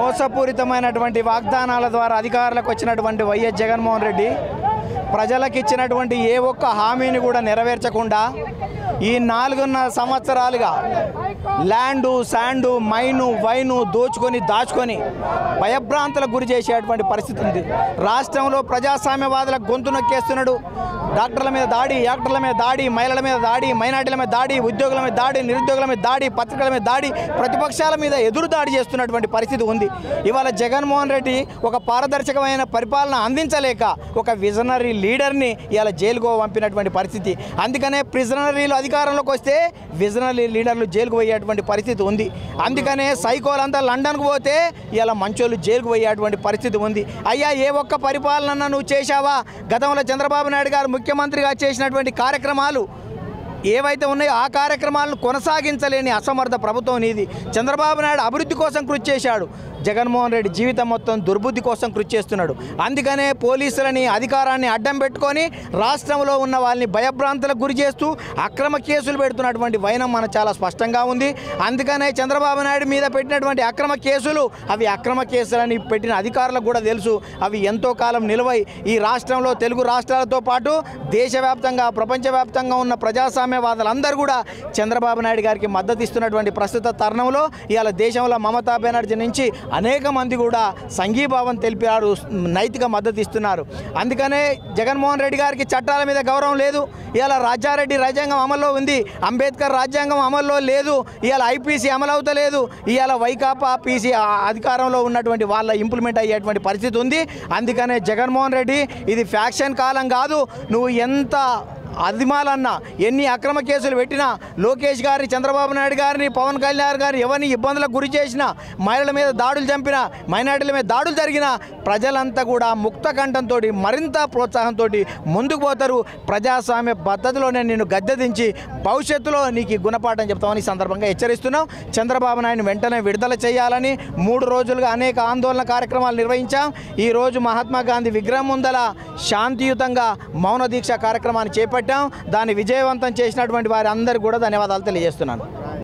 మోసపూరితమైనటువంటి వాగ్దానాల ద్వారా అధికారులకు వచ్చినటువంటి వైఎస్ జగన్మోహన్ రెడ్డి ప్రజలకు ఇచ్చినటువంటి ఏ ఒక్క హామీని కూడా నెరవేర్చకుండా ఈ నాలుగున్నర సంవత్సరాలుగా ల్యాండు శాండు మైను వైను దోచుకొని దాచుకొని భయభ్రాంతులకు గురి చేసేటువంటి పరిస్థితి ఉంది రాష్ట్రంలో ప్రజాస్వామ్యవాదులకు గొంతు నొక్కేస్తున్నాడు డాక్టర్ల మీద దాడి యాక్టర్ల మీద దాడి మహిళల మీద దాడి మైనార్టీల మీద దాడి ఉద్యోగుల మీద దాడి నిరుద్యోగుల మీద దాడి పత్రికల మీద దాడి ప్రతిపక్షాల మీద ఎదురు దాడి చేస్తున్నటువంటి పరిస్థితి ఉంది ఇవాళ జగన్మోహన్ రెడ్డి ఒక పారదర్శకమైన పరిపాలన అందించలేక ఒక విజనరీ లీడర్ని ఇవాళ జైలుకు పంపినటువంటి పరిస్థితి అందుకనే ప్రిజనరీలు అధికారంలోకి వస్తే విజనరీ లీడర్లు జైలుకు పోయేటువంటి పరిస్థితి ఉంది అందుకనే సైకోలంతా లండన్కు పోతే ఇలా మంచోళ్ళు జైలుకు పోయేటువంటి పరిస్థితి ఉంది అయ్యా ఏ ఒక్క పరిపాలన నువ్వు చేశావా గతంలో చంద్రబాబు నాయుడు గారు ముఖ్యమంత్రిగా చేసినటువంటి కార్యక్రమాలు ఏవైతే ఉన్నాయో ఆ కార్యక్రమాలను కొనసాగించలేని అసమర్థ ప్రభుత్వం నీది చంద్రబాబు నాయుడు అభివృద్ధి కోసం కృషి చేశాడు జగన్మోహన్ రెడ్డి జీవితం మొత్తం దుర్బుద్ధి కోసం కృషి చేస్తున్నాడు అందుకనే పోలీసులని అధికారాన్ని అడ్డం పెట్టుకొని రాష్ట్రంలో ఉన్న వాళ్ళని భయభ్రాంతులకు గురి చేస్తూ అక్రమ కేసులు పెడుతున్నటువంటి వైనం మనకు చాలా స్పష్టంగా ఉంది అందుకనే చంద్రబాబు నాయుడు మీద పెట్టినటువంటి అక్రమ కేసులు అవి అక్రమ కేసులని పెట్టిన అధికారులకు కూడా తెలుసు అవి ఎంతో కాలం నిలవై ఈ రాష్ట్రంలో తెలుగు రాష్ట్రాలతో పాటు దేశవ్యాప్తంగా ప్రపంచవ్యాప్తంగా ఉన్న ప్రజాస్వామ్యవాదులందరూ కూడా చంద్రబాబు నాయుడు గారికి మద్దతు ఇస్తున్నటువంటి ప్రస్తుత తరుణంలో ఇవాళ దేశంలో మమతా బెనర్జీ నుంచి అనేక మంది కూడా సంఘీభావం తెలిపారు నైతిక మద్దతు ఇస్తున్నారు అందుకనే జగన్మోహన్ రెడ్డి గారికి చట్టాల మీద గౌరవం లేదు ఇవాళ రాజారెడ్డి రాజ్యాంగం అమల్లో ఉంది అంబేద్కర్ రాజ్యాంగం అమల్లో లేదు ఇవాళ ఐపీసీ అమలు అవుతలేదు ఇవాళ వైకాపా పీసీ అధికారంలో ఉన్నటువంటి వాళ్ళ ఇంప్లిమెంట్ అయ్యేటువంటి పరిస్థితి ఉంది అందుకనే జగన్మోహన్ రెడ్డి ఇది ఫ్యాక్షన్ కాలం కాదు నువ్వు ఎంత అదిమాలన్నా ఎన్ని అక్రమ కేసులు పెట్టినా లోకేష్ గారిని చంద్రబాబు నాయుడు గారిని పవన్ కళ్యాణ్ గారిని ఎవరిని ఇబ్బందులకు గురి చేసినా మహిళల మీద దాడులు చంపినా మైనార్టీల మీద దాడులు జరిగినా ప్రజలంతా కూడా ముక్త కంఠంతో మరింత ప్రోత్సాహంతో ముందుకు పోతారు ప్రజాస్వామ్య పద్ధతిలోనే నేను గద్దెదించి భవిష్యత్తులో నీకు ఈ గుణపాఠం చెప్తామని ఈ సందర్భంగా హెచ్చరిస్తున్నాం చంద్రబాబు నాయుడు వెంటనే విడుదల చేయాలని మూడు రోజులుగా అనేక ఆందోళన కార్యక్రమాలు నిర్వహించాం ఈరోజు మహాత్మా గాంధీ విగ్రహం ముందల శాంతియుతంగా మౌన దీక్ష కార్యక్రమాన్ని చేపట్టాం దాన్ని విజయవంతం చేసినటువంటి వారి అందరికీ కూడా ధన్యవాదాలు తెలియజేస్తున్నాను